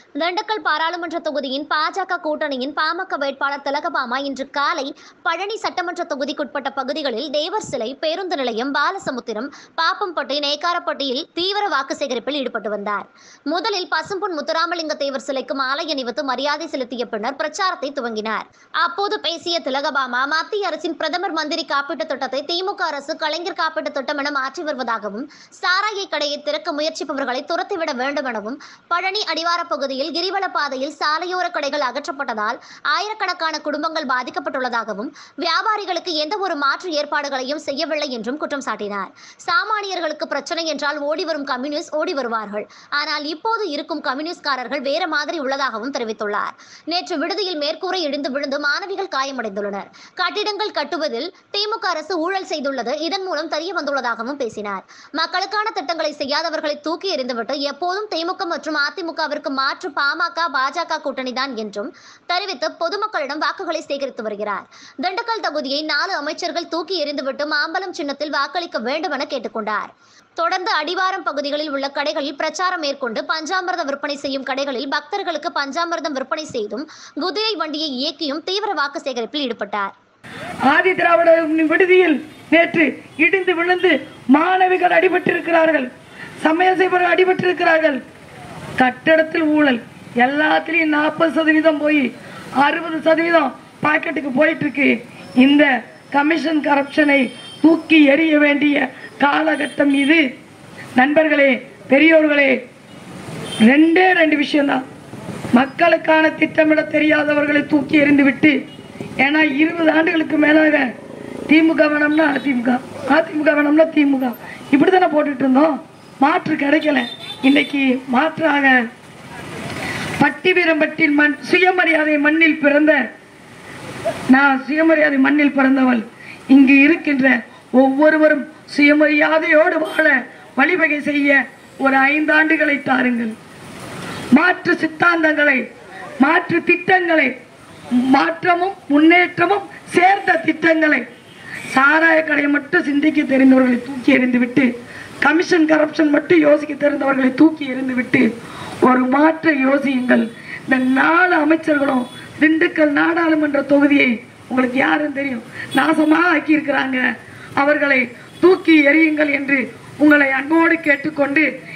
திண்டுக்கல் பாராளுமன்ற தொகுதியின் பாஜக கூட்டணியின் பாமக வேட்பாளர் திலகபாமா இன்று காலை பழனி சட்டமன்ற தொகுதிக்குட்பட்ட பகுதிகளில் தேவர் சிலை பேருந்து நிலையம் பாலசமுத்திரம் பாப்பம்பட்டி நேக்காரப்பட்டியில் தீவிர வாக்கு சேகரிப்பில் ஈடுபட்டு வந்தார் முதலில் பசும்பொன் முத்துராமலிங்க தேவர் சிலைக்கு மாலை அணிவித்து மரியாதை செலுத்திய பின்னர் பிரச்சாரத்தை துவங்கினார் அப்போது பேசிய திலகபாமா மத்திய அரசின் பிரதமர் மந்திரி காப்பீட்டுத் திட்டத்தை திமுக அரசு கலைஞர் காப்பீட்டுத் திட்டம் என மாற்றி வருவதாகவும் சாராய கடையை திறக்க முயற்சிப்பவர்களை துரத்திவிட வேண்டும் எனவும் பழனி அடிவார பகுதியில் கிரிவல பாதையில் சாலையோர கடைகள் அகற்றப்பட்டதால் ஆயிரக்கணக்கான குடும்பங்கள் பாதிக்கப்பட்டுள்ளதாகவும் வியாபாரிகளுக்கு எந்த ஒரு மாற்று ஏற்பாடுகளையும் செய்யவில்லை என்றும் குற்றம் சாட்டினார் சாமானியர்களுக்கு பிரச்சனை என்றால் ஓடி வரும் கம்யூனிஸ்ட் ஓடி வருவார்கள் ஆனால் இப்போது இருக்கும் கம்யூனிஸ்ட்காரர்கள் வேற மாதிரி உள்ளதாகவும் தெரிவித்துள்ளார் நேற்று விடுதியில் மேற்கூரை இடிந்து விழுந்து மாணவிகள் காயமடைந்துள்ளனர் கட்டிடங்கள் கட்டுவதில் திமுக அரசு ஊழல் செய்துள்ளது இதன் மூலம் தெரிய வந்துள்ளதாகவும் பேசினார் மக்களுக்கான திட்டங்களை செய்யாதவர்களை தூக்கி எறிந்துவிட்டு எப்போதும் திமுக மற்றும் அதிமுகவிற்கு மாற்று பாமக பாஜக கூட்டணி தான் என்றும் தெரிவித்து பொதுமக்களிடம் வாக்குகளை சேகரித்து வருகிறார் திண்டுக்கல் தொகுதியை நாலு அமைச்சர்கள் தூக்கி எறிந்துவிட்டு மாம்பலம் சின்னத்தில் வாக்களிக்க வேண்டும் என கேட்டுக்கொண்டார் தொடர்ந்து அடிவாரம் பகுதிகளில் உள்ள கடைகளில் பிரச்சாரம் மேற்கொண்டு பஞ்சாமிர்தம் விற்பனை செய்யும் கடைகளில் பக்தர்களுக்கு பஞ்சாமிர்தம் விற்பனை செய்தும் குதிரை வண்டியை இயக்கியும் தீவிர வாக்கு சேகரிப்பில் ஈடுபட்டார் ஆதி திராவிட விடுதியில் நேற்று இடிந்து விழுந்து மாணவிகள் அடிபட்டிருக்கிறார்கள் சமய செய்பவர்கள் அடிபட்டிருக்கிறார்கள் கட்டடத்தில் ஊழல் எல்லாத்துலயும் நாற்பது சதவீதம் போய் அறுபது சதவீதம் பாக்கெட்டுக்கு போயிட்டு இருக்கு இந்த கமிஷன் கரப்ஷனை தூக்கி எறிய வேண்டிய காலகட்டம் இது நண்பர்களே பெரியோர்களே ரெண்டே ரெண்டு விஷயம்தான் மக்களுக்கான திட்டமிட தெரியாதவர்களை தூக்கி எறிந்து விட்டு ஏன்னா இருபது ஆண்டுகளுக்கு மேலாக திமுக வேணும்னா அதிமுக அதிமுக வேணும்னா திமுக இப்படி தானே போட்டுட்டு இருந்தோம் மாற்று கிடைக்கல இன்னைக்கு மாற்றாக பட்டி வீரம்பட்டில் மண் சுயமரியாதை மண்ணில் பிறந்த நான் சுயமரியாதை மண்ணில் பிறந்தவள் இங்கு இருக்கின்ற ஒவ்வொருவரும் சுயமரியாதையோடு வாழ வழிவகை செய்ய ஒரு ஐந்தாண்டுகளை தாருங்கள் மாற்று சித்தாந்தங்களை மாற்று திட்டங்களை மாற்றமும் முன்னேற்றமும் சேர்ந்த திட்டங்களை சாராய கடையை மட்டும் சிந்திக்க தெரிந்தவர்களை தூக்கி எறிந்துவிட்டு கமிஷன் கரப்ஷன் மட்டும் யோசிக்க தெரிந்தவர்களை தூக்கி எறிந்துவிட்டு ஒரு மாற்றை யோசியுங்கள் இந்த நாலு அமைச்சர்களும் திண்டுக்கல் நாடாளுமன்ற தொகுதியை உங்களுக்கு யாரும் தெரியும் நாசமா ஆக்கி இருக்கிறாங்க அவர்களை தூக்கி எறியுங்கள் என்று உங்களை அன்போடு கேட்டுக்கொண்டு